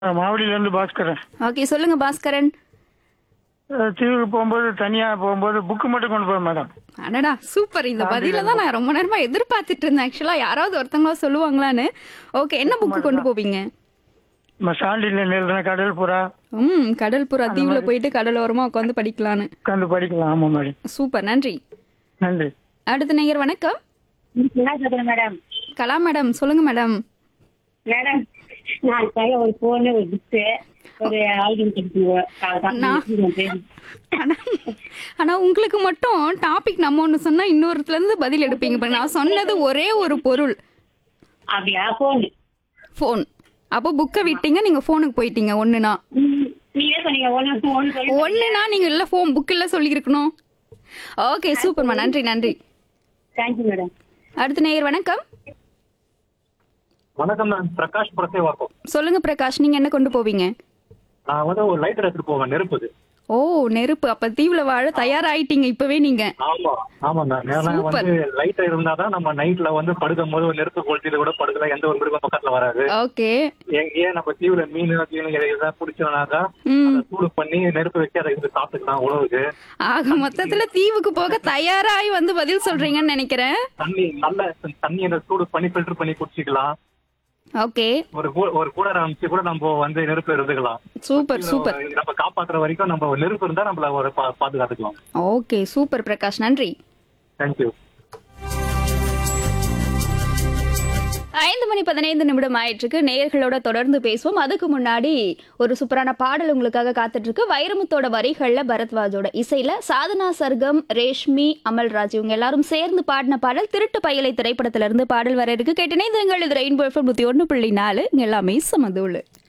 மாவடியிலேருந்து Bhaskaran okay சொல்லுங்க பாஸ்கரன் அஹ் தீவுக்கு போகும்போது தனியாக போகும்போது புக்கு மட்டும் கொண்டு போய் மேடம் அடடா சூப்பர் இந்த பதில தான் நான் ரொம்ப நேரமா எதிர்பார்த்துட்டு இருந்தேன் ஆக்சுவலா யாராவது ஒருத்தவங்களா சொல்லுவாங்களான்னு ஓகே என்ன புக்கு கொண்டு போவீங்க நம்ம சாண்டியில் எழுதின கடல் புறா ம் கடல் புறா தீவுல போயிட்டு கடலோரமா உட்காந்து படிக்கலான்னு உட்காந்து படிக்கலாம் ஆமாம் மேடம் சூப்பர் நன்றி நன்றி அடுத்த நேயர் வணக்கம் என்ன சொல்றேன் மேடம் கலா மேடம் சொல்லுங்க மேடம் மேடம் நான் கையில ஒரு போன் ஒரு புக்கு ஒரு ஐடென்டி நான்- ஆனா ஆனா உங்களுக்கு மட்டும் டாபிக் நம்ம ஒண்ணு சொன்னா இன்னொருத்துல இருந்து பதில் எடுப்பீங்க பாருங்க. நான் சொன்னது ஒரே ஒரு பொருள் அப்படியா போன் ஃபோன் அப்போ புக்கை விட்டீங்க நீங்க ஃபோனுக்கு போயிட்டீங்க ஒண்ணுனா நீங்க சொன்னீங்க ஒன்னு ஒன்னு சொல்லி ஒண்ணுனா நீங்க இல்ல ஃபோன் புக் இல்ல சொல்லியிருக்கணும் ஓகே சூப்பர்மா நன்றி நன்றி தேங்க்யூ மேடம் அடுத்த நேயர் வணக்கம் வணக்கம் நான் பிரகாஷ் புரசேவாக்கம் சொல்லுங்க பிரகாஷ் நீங்க என்ன கொண்டு போவீங்க நான் வந்து ஒரு லைட்டர் எடுத்துட்டு போவேன் நெருப்புது ஓ நெருப்பு அப்ப தீவுல வாழ தயாராயிட்டீங்க இப்பவே நீங்க ஆமா ஆமா மேம் ஏன்னா Super. வந்து லைட்டர் இருந்தாதான் நம்ம நைட்ல வந்து படுக்கும் போது ஒரு நெருப்பு கொளுத்திட்டு கூட படுக்கலாம் எந்த ஒரு மிருகம் பக்கத்துல வராது ஓகே எங்கேயே நம்ம தீவுல மீன் கீழே எதாவது பிடிச்சோம்னாக்கா ம் அதை சூடு பண்ணி நெருப்பு வச்சு அதை இருந்து சாப்பிட்டுக்கலாம் உணவுக்கு ஆக மொத்தத்துல தீவுக்கு போக தயாராகி வந்து பதில் சொல்றீங்கன்னு நினைக்கிறேன் தண்ணி நல்ல தண்ணி அந்த சூடு பண்ணி ஃபில்டர் பண்ணி குடிச்சிக்கலாம் ஓகே ஒரு கூ- ஒரு கூட அமைச்சு கூட நம்ம வந்து நெருப்பு இருந்துக்கலாம் சூப்பர் சூப்பர் நம்ம காப்பாத்துற வரைக்கும் நம்ம நெருப்பு இருந்தா நம்மள ஒரு பா- பாதுகாத்துக்கலாம் ஓகே சூப்பர் பிரகாஷ் நன்றி தேங்க்யூ ஐந்து மணி பதினைந்து நிமிடம் ஆயிட்டிருக்கு நேயர்களோட தொடர்ந்து பேசுவோம் அதுக்கு முன்னாடி ஒரு சூப்பரான பாடல் உங்களுக்காக காத்துட்டு இருக்கு வைரமுத்தோட வரிகள்ல பரத்வாஜோட இசையில சாதனா சர்க்கம் ரேஷ்மி அமல்ராஜ் இவங்க எல்லாரும் சேர்ந்து பாடின பாடல் திருட்டு பயலை திரைப்படத்துல இருந்து பாடல் வர இருக்கு கேட்டினே இது எங்கள் இது ரெயின்போ எஃப்எம் நூத்தி ஒன்று புள்ளி நாலு இங்க எல்லாமே சமதூளு